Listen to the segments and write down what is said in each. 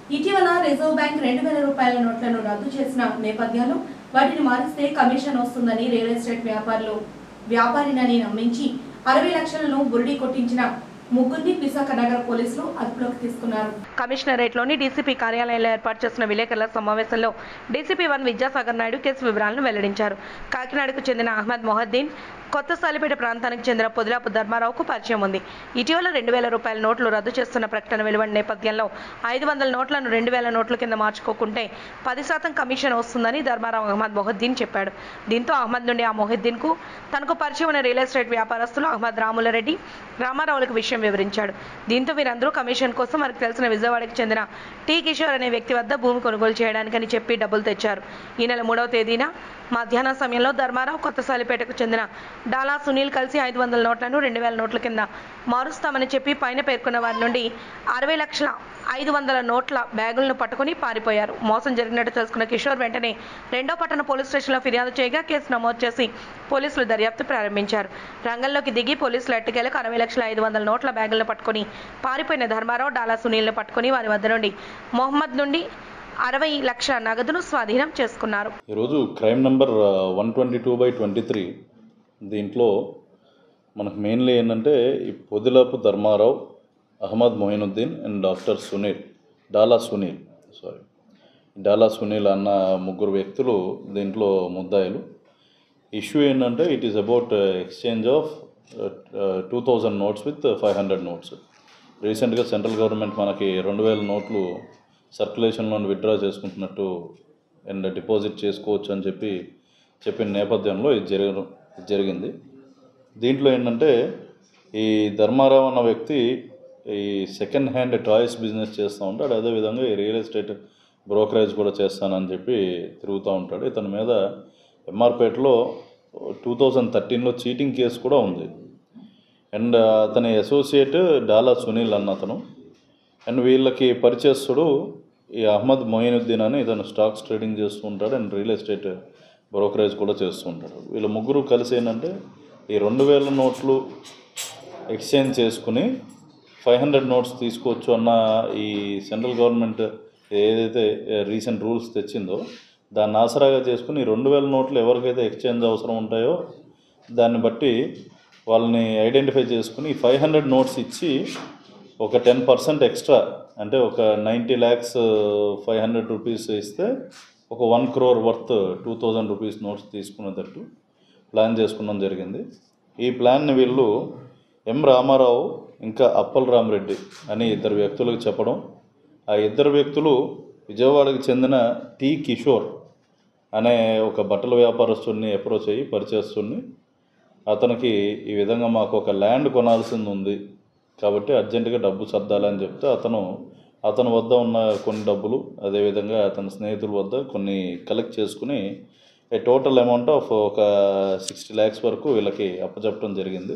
ఇటీవల reserve bank రెండు వేల రూపాయల నోట్లను రద్దు చేసిన నేపథ్యంలో వాటిని మారిస్తే కమిషన్ వస్తుందని రియల్ ఎస్టేట్ వ్యాపారులు వ్యాపారినని నమ్మించి అరవై లక్షలను బురిడి కొట్టించిన ముగ్గురిని విశాఖ నగర పోలీసులు అదుపులోకి తీసుకున్నారు కమిషనరేట్లోని డీసీపీ కార్యాలయంలో ఏర్పాటు చేసిన విలేకరుల సమావేశంలో DCP one Vidyasagar Naidu case వివరాలను వెల్లడించారు కాకినాడకు చెందిన అహ్మద్ మొహద్దీన్ కొత్త సాలిపేట ప్రాంతానికి చెందిన పొదిలాపు ధర్మారావుకు పరిచయం ఉంది ఇటీవల రెండు వేల రూపాయల నోట్లు రద్దు చేస్తున్న ప్రకటన వెలువడిన నేపథ్యంలో ఐదు వందల నోట్లను రెండు వేల నోట్ల కింద మార్చుకోకుంటే పది శాతం కమిషన్ వస్తుందని ధర్మారావు అహ్మద్ మొహద్దీన్ చెప్పాడు దీంతో అహ్మద్ నుండి ఆ మొహద్దీన్కు తనకు పరిచయం ఉన్న రియల్ ఎస్టేట్ వ్యాపారస్తులు అహ్మద్ రాములరెడ్డి రామారావులకు విషయం వివరించాడు దీంతో వీరందరూ కమిషన్ కోసం వారికి తెలిసిన విజయవాడకి చెందిన టి కిషోర్ అనే వ్యక్తి వద్ద భూమి కొనుగోలు చేయడానికని చెప్పి డబ్బులు తెచ్చారు ఈ నెల మూడవ తేదీన మధ్యాహ్నం సమయంలో ధర్మారావు కొత్తసాలిపేటకు చెందిన డాలా సునీల్ కలిసి ఐదు వందల నోట్లను రెండు వేల నోట్ల కింద మారుస్తామని చెప్పి పైన పేర్కొన్న వారి నుండి అరవై లక్షల ఐదు వందల నోట్ల బ్యాగులను పట్టుకుని పారిపోయారు మోసం జరిగినట్టు తెలుసుకున్న కిషోర్ వెంటనే రెండో పట్టణ పోలీస్ స్టేషన్లో ఫిర్యాదు చేయగా కేసు నమోదు చేసి పోలీసులు దర్యాప్తు ప్రారంభించారు రంగంలోకి దిగి పోలీసులు ఎట్టకేలకు అరవై లక్షల ఐదు వందల నోట్ల బ్యాగులను పట్టుకుని పారిపోయిన ధర్మారావు డాలా సునీల్ను పట్టుకుని వారి వద్ద నుండి మొహమ్మద్ నుండి అరవై లక్షల నగదును స్వాధీనం చేసుకున్నారు ఈరోజు crime number one twenty two by twenty three దీంట్లో మనకు మెయిన్లీ ఏంటంటే ఈ Podilapu Dharmarao Ahmed Moinuddin and doctor Sunil Dala Sunil sorry Dala Sunil అన్న ముగ్గురు వ్యక్తులు దీంట్లో ముద్దాయిలు ఇష్యూ ఏంటంటే it is about exchange of two thousand notes with five hundred notes రీసెంట్గా సెంట్రల్ గవర్నమెంట్ మనకి రెండు వేల నోట్లు సర్క్యులేషన్లో విత్డ్రా చేసుకుంటున్నట్టు అండ్ డిపాజిట్ చేసుకోవచ్చు అని చెప్పి చెప్పిన నేపథ్యంలో ఇది జరగ ఇది జరిగింది దీంట్లో ఏంటంటే ఈ ధర్మారావు అన్న వ్యక్తి ఈ సెకండ్ హ్యాండ్ టాయ్స్ బిజినెస్ చేస్తూ ఉంటాడు అదేవిధంగా ఈ రియల్ ఎస్టేట్ బ్రోకరేజ్ కూడా చేస్తానని చెప్పి తిరుగుతూ ఉంటాడు ఇతని మీద ఎంఆర్పేటలో టూ థౌజండ్ థర్టీన్లో చీటింగ్ కేసు కూడా ఉంది అండ్ అతని అసోసియేట్ డాలా సునీల్ అన్న అతను అండ్ వీళ్ళకి పరిచయస్తుడు ఈ అహ్మద్ మొయినుద్దీన్ అని ఇతను స్టాక్స్ ట్రేడింగ్ చేస్తూ ఉంటాడు అండ్ రియల్ ఎస్టేట్ బ్రోకరేజ్ కూడా చేస్తూ ఉంటాడు వీళ్ళ ముగ్గురు కలిసి ఏంటంటే ఈ రెండు వేల నోట్లు ఎక్స్చేంజ్ చేసుకుని ఫైవ్ హండ్రెడ్ నోట్స్ తీసుకోవచ్చు అన్న ఈ సెంట్రల్ గవర్నమెంట్ ఏదైతే రీసెంట్ రూల్స్ తెచ్చిందో దాన్ని ఆసరాగా చేసుకుని ఈ రెండు వేల నోట్లు ఎవరికైతే ఎక్స్చేంజ్ అవసరం ఉంటాయో దాన్ని బట్టి వాళ్ళని ఐడెంటిఫై చేసుకుని ఫైవ్ హండ్రెడ్ నోట్స్ ఇచ్చి ఒక టెన్ పర్సెంట్ ఎక్స్ట్రా అంటే ఒక ninety lakhs five hundred rupees ఇస్తే ఒక one crore worth two thousand rupees notes తీసుకునేటట్టు ప్లాన్ చేసుకున్నాం జరిగింది ఈ ప్లాన్ని వీళ్ళు ఎం రామారావు ఇంకా అప్పల్ రామరెడ్డి అని ఇద్దరు వ్యక్తులకు చెప్పడం ఆ ఇద్దరు వ్యక్తులు విజయవాడకు చెందిన టి కిషోర్ అనే ఒక బట్టల వ్యాపారస్తుడిని అప్రోచ్ అయ్యి పరిచయస్తుడిని అతనికి ఈ విధంగా మాకు ఒక ల్యాండ్ కొనాల్సింది ఉంది కాబట్టి అర్జెంటుగా డబ్బు సర్దాలని చెప్తే అతను అతని వద్ద ఉన్న కొన్ని డబ్బులు అదేవిధంగా అతని స్నేహితుల వద్ద కొన్ని కలెక్ట్ చేసుకుని ఏ టోటల్ అమౌంట్ ఆఫ్ ఒక సిక్స్టీ ల్యాక్స్ వరకు వీళ్ళకి అప్పచెప్పడం జరిగింది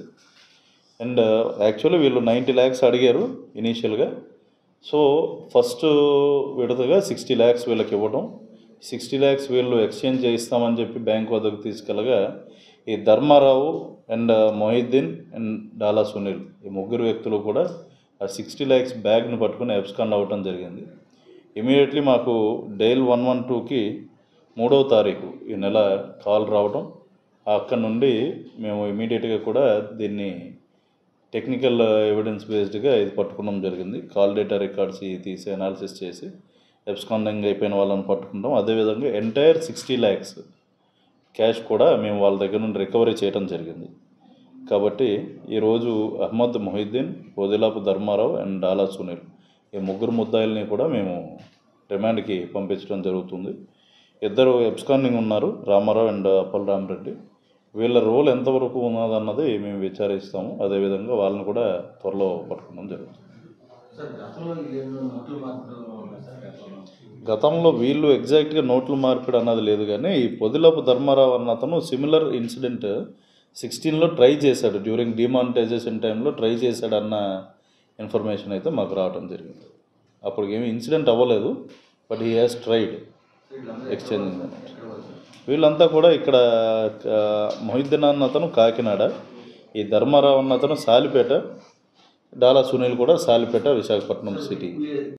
అండ్ యాక్చువల్లీ వీళ్ళు నైంటీ ల్యాక్స్ అడిగారు ఇనీషియల్గా సో ఫస్ట్ విడతగా సిక్స్టీ ల్యాక్స్ వీళ్ళకి ఇవ్వడం సిక్స్టీ ల్యాక్స్ వీళ్ళు ఎక్స్చేంజ్ చేయిస్తామని చెప్పి బ్యాంక్ వద్దకు తీసుకెళ్ళగా ఈ ధర్మారావు అండ్ మొహిద్దీన్ అండ్ డాలా సునీల్ ఈ ముగ్గురు వ్యక్తులు కూడా ఆ సిక్స్టీ ల్యాక్స్ బ్యాగ్ను పట్టుకుని ఎబ్స్కాండ్ అవ్వటం జరిగింది ఇమీడియట్లీ మాకు డైల్ వన్ వన్ టూకి మూడవ తారీఖు ఈ నెల కాల్ రావడం అక్కడ నుండి మేము ఇమీడియట్గా కూడా దీన్ని టెక్నికల్ ఎవిడెన్స్ బేస్డ్గా ఇది పట్టుకోవడం జరిగింది కాల్ డేటా రికార్డ్స్ ఇవి తీసి అనాలిసిస్ చేసి ఎబ్స్కాండింగ్ అయిపోయిన వాళ్ళని పట్టుకుంటాం అదేవిధంగా ఎంటైర్ సిక్స్టీ ల్యాక్స్ క్యాష్ కూడా మేము వాళ్ళ దగ్గర నుండి రికవరీ చేయడం జరిగింది కాబట్టి ఈరోజు అహ్మద్ మొహిద్దీన్ వదిలాపు ధర్మారావు అండ్ డాలా సునీల్ ఈ ముగ్గురు ముద్దాయిల్ని కూడా మేము రిమాండ్కి పంపించడం జరుగుతుంది ఇద్దరు ఎబ్స్కాండింగ్ ఉన్నారు రామారావు అండ్ అప్పల్ రామరెడ్డి వీళ్ళ రోల్ ఎంతవరకు ఉన్నదన్నది మేము విచారిస్తాము అదేవిధంగా వాళ్ళని కూడా త్వరలో పట్టుకోవడం జరుగుతుంది సార్ గతంలో వీళ్ళు నోట్లు మార్పులు ఉన్నాయి సార్ గతంలో గతంలో వీళ్ళు ఎగ్జాక్ట్గా నోట్ల మార్పిడి అన్నది లేదు కానీ ఈ పొదిలపు ధర్మారావు అన్న అతను సిమిలర్ ఇన్సిడెంట్ సిక్స్టీన్లో ట్రై చేశాడు డ్యూరింగ్ డిమానిటైజేషన్ టైంలో ట్రై చేశాడు అన్న ఇన్ఫర్మేషన్ అయితే మాకు రావడం జరిగింది అప్పుడు ఏమి ఇన్సిడెంట్ అవ్వలేదు but he has tried exchanging వీళ్ళంతా కూడా ఇక్కడ ఆ, మొహిద్దీన్ అన్న అతను కాకినాడ ఈ ధర్మారావు అన్న అతను సాలిపేట డాలా సునీల్ కూడా సాలిపేట విశాఖపట్నం సిటీ